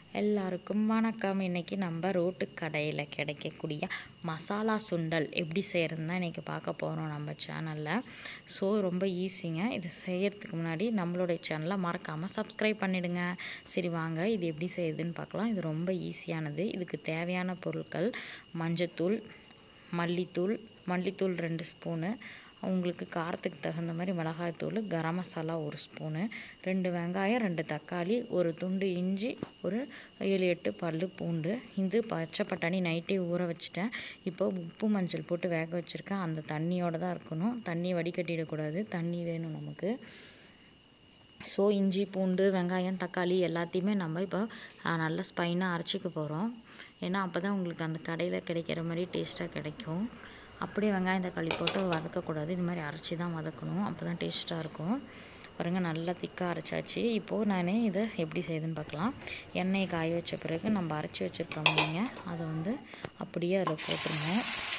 எல்லாருக்கும் வணக்கம் இன்றைக்கி நம்ம ரோட்டு கடையில் கிடைக்கக்கூடிய மசாலா சுண்டல் எப்படி செய்கிறதுன்னு தான் இன்றைக்கி பார்க்க போகிறோம் நம்ம சேனலில் ஸோ ரொம்ப ஈஸிங்க இது செய்கிறதுக்கு முன்னாடி நம்மளுடைய சேனலை மறக்காமல் சப்ஸ்கிரைப் பண்ணிவிடுங்க சரி வாங்க இது எப்படி செய்யுதுன்னு பார்க்கலாம் இது ரொம்ப ஈஸியானது இதுக்கு தேவையான பொருட்கள் மஞ்சத்தூள் மல்லித்தூள் மல்லித்தூள் ரெண்டு ஸ்பூனு உங்களுக்கு காரத்துக்கு தகுந்த மாதிரி மிளகாய்த்தூள் கரம் மசாலா ஒரு ஸ்பூனு ரெண்டு வெங்காயம் ரெண்டு தக்காளி ஒரு துண்டு இஞ்சி ஒரு ஏழு எட்டு பல் பூண்டு இது பச்சை பட்டாணி நைட்டே ஊற வச்சுட்டேன் இப்போ உப்பு மஞ்சள் போட்டு வேக வச்சுருக்கேன் அந்த தண்ணியோடு தான் இருக்கணும் தண்ணி வடிகட்டிடக்கூடாது தண்ணி வேணும் நமக்கு ஸோ இஞ்சி பூண்டு வெங்காயம் தக்காளி எல்லாத்தையுமே நம்ம இப்போ நல்லா ஸ்பைனாக அரைச்சிக்க போகிறோம் ஏன்னா அப்போ தான் உங்களுக்கு அந்த கடையில் கிடைக்கிற மாதிரி டேஸ்ட்டாக கிடைக்கும் அப்படியே வெங்காயம் தக்காளி போட்டு வதக்கக்கூடாது இது மாதிரி அரைச்சி தான் வதக்கணும் அப்போ தான் டேஸ்ட்டாக இருக்கும் பாருங்கள் நல்லா திக்காக அரைச்சாச்சு இப்போது நான் இதை எப்படி செய்யுதுன்னு பார்க்கலாம் எண்ணெயை காய வச்ச பிறகு நம்ம அரைச்சி வச்சுருக்கோம் நீங்கள் அதை வந்து அப்படியே அதில் போட்டுருங்க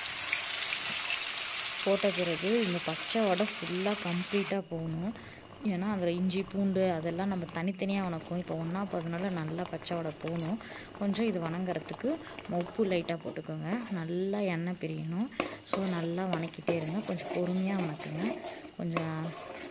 போட்ட பிறகு இந்த பச்சை வடை ஃபுல்லாக கம்ப்ளீட்டாக போகணும் ஏன்னா அதில் இஞ்சி பூண்டு அதெல்லாம் நம்ம தனித்தனியாக வணக்கும் இப்போ ஒன்றா போகிறதுனால நல்லா பச்சை வடை போகணும் கொஞ்சம் இது வணங்குறதுக்கு உப்பு லைட்டாக போட்டுக்கோங்க நல்லா எண்ணெய் பிரியணும் ஸோ நல்லா வணக்கிட்டே இருங்க கொஞ்சம் பொறுமையாக வணக்குங்க கொஞ்சம்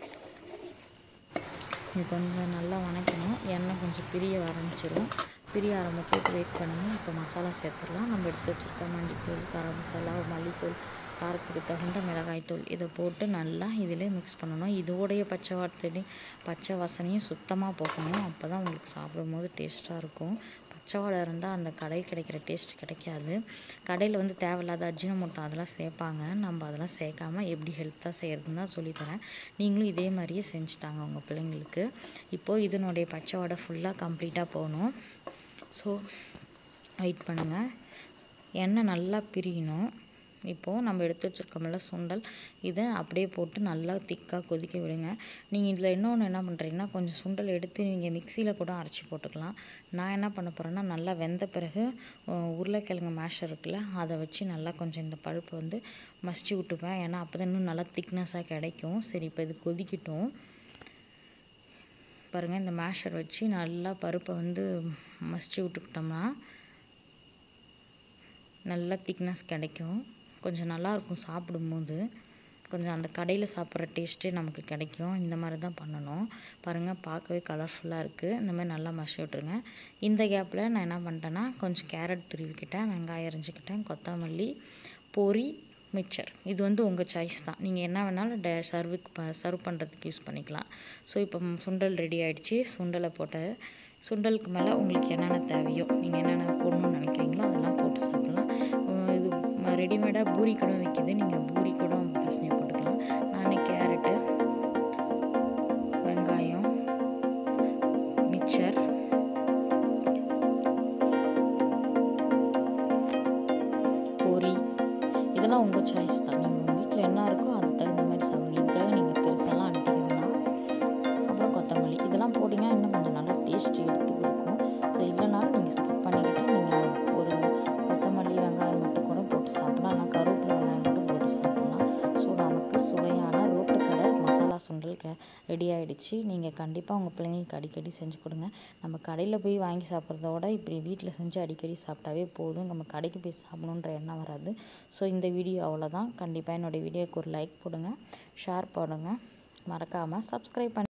இது கொஞ்சம் நல்லா வணக்கணும் எண்ணெய் கொஞ்சம் பிரிய ஆரம்பிச்சிடும் பிரிய ஆரம்பிச்சு வெயிட் பண்ணுங்கள் இப்போ மசாலா சேர்த்துடலாம் நம்ம எடுத்து வச்சுருக்க மல்லித்தூள் கரம் மசாலா மல்லித்தூள் காரத்துக்கு தகுந்த மிளகாய்த்தூள் இதை போட்டு நல்லா இதில் மிக்ஸ் பண்ணணும் இதோடைய பச்சை வார்த்தை பச்சை வாசனையும் சுத்தமாக போகணும் அப்போ தான் உங்களுக்கு சாப்பிடும்போது டேஸ்ட்டாக இருக்கும் பச்சை வாடை இருந்தால் அந்த கடை கிடைக்கிற டேஸ்ட் கிடைக்காது கடையில் வந்து தேவையில்லாத அஜினமோட்டோ அதெல்லாம் சேர்ப்பாங்க நம்ம அதெல்லாம் சேர்க்காம எப்படி ஹெல்த்தாக செய்கிறதுன்னு தான் சொல்லித்தரேன் நீங்களும் இதே மாதிரியே செஞ்சு தாங்க உங்கள் பிள்ளைங்களுக்கு இப்போது இதனுடைய பச்சை வாடை ஃபுல்லாக கம்ப்ளீட்டாக போகணும் ஸோ வெயிட் பண்ணுங்கள் எண்ணெய் நல்லா பிரியணும் இப்போது நம்ம எடுத்து வச்சுருக்கோம்ல சுண்டல் இதை அப்படியே போட்டு நல்லா திக்காக கொதிக்க விடுங்க நீங்கள் இதில் இன்னொன்று என்ன பண்ணுறீங்கன்னா கொஞ்சம் சுண்டல் எடுத்து நீங்கள் மிக்சியில் கூட அரைச்சி போட்டுக்கலாம் நான் என்ன பண்ண போகிறேன்னா நல்லா வெந்த பிறகு உருளைக்கிழங்கு மேஷர் இருக்குல்ல அதை வச்சு நல்லா கொஞ்சம் இந்த பழுப்பை வந்து மசிச்சு விட்டுப்பேன் ஏன்னா அப்போ தான் இன்னும் நல்லா திக்னஸாக கிடைக்கும் சரி இப்போ இது கொதிக்கட்டும் பாருங்கள் இந்த மேஷர் வச்சு நல்லா பருப்பை வந்து மசிச்சு விட்டுக்கிட்டோம்னா நல்லா திக்னஸ் கிடைக்கும் கொஞ்சம் நல்லாயிருக்கும் சாப்பிடும்போது கொஞ்சம் அந்த கடையில் சாப்பிட்ற டேஸ்ட்டே நமக்கு கிடைக்கும் இந்த மாதிரி தான் பண்ணணும் பாருங்கள் பார்க்கவே கலர்ஃபுல்லாக இருக்குது இந்த மாதிரி நல்லா மசி விட்ருங்க இந்த கேப்பில் நான் என்ன பண்ணிட்டேன்னா கொஞ்சம் கேரட் துருவிக்கிட்டேன் வெங்காயம் அரிஞ்சிக்கிட்டேன் கொத்தமல்லி பொரி மிக்சர் இது வந்து உங்கள் சாய்ஸ் தான் நீங்கள் என்ன வேணாலும் டே சர்வுக்கு ப சர்வ் பண்ணுறதுக்கு யூஸ் பண்ணிக்கலாம் ஸோ இப்போ சுண்டல் ரெடி ஆகிடுச்சு சுண்டலை போட்ட சுண்டலுக்கு மேலே உங்களுக்கு என்னென்ன தேவையோ நீங்கள் என்னென்ன போடணும்னு நினைக்கிறீங்களோ அதெல்லாம் போட்டு சாப்பிட்லாம் இது ரெடிமேடாக பூரி கூட விற்கிது நீங்கள் பூரி கூட பசங்க போட்டுக்கலாம் நான் கேரட்டு வெங்காயம் மிக்சர் பொரி இதெல்லாம் உங்கள் சாய்ஸ் தான் நீங்கள் உங்கள் வீட்டில் என்ன இருக்கோ அதுக்கு தகுந்த மாதிரி சாப்பிடுங்க இதுக்காக நீங்கள் பெருசாலாம் அனுப்பிக்க வேணாம் அப்புறம் கொத்தமல்லி இதெல்லாம் போட்டிங்கன்னா இன்னும் கொஞ்சம் நல்லா டேஸ்ட் எடுத்து கொடுக்கும் ஸோ இல்லைனாலும் நீங்கள் ஸ்கிப் பண்ணிக்கிட்டு நீங்கள் ஒரு கொத்தமல்லி வெங்காயம் மட்டும் கூட போட்டு சாப்பிட்லாம் நான் கருவேப்பிலை வெங்காயம் மட்டும் போட்டு சாப்பிட்லாம் ஸோ நமக்கு சுவையான ரோட்டு கடை மசாலா சுண்டல் க ரெடி ஆகிடுச்சு நீங்கள் கண்டிப்பாக உங்கள் பிள்ளைங்களுக்கு அடிக்கடி செஞ்சு கொடுங்க நம்ம கடையில் போய் வாங்கி சாப்பிட்றத விட இப்படி வீட்டில் செஞ்சு அடிக்கடி சாப்பிட்டாவே போதும் நம்ம கடைக்கு போய் சாப்பிடணுன்ற எண்ணம் வராது ஸோ இந்த வீடியோ அவ்வளோதான் கண்டிப்பாக என்னுடைய வீடியோக்கு ஒரு லைக் போடுங்க ஷேர் பண்ணுங்கள் மறக்காமல் சப்ஸ்கிரைப் பண்ணி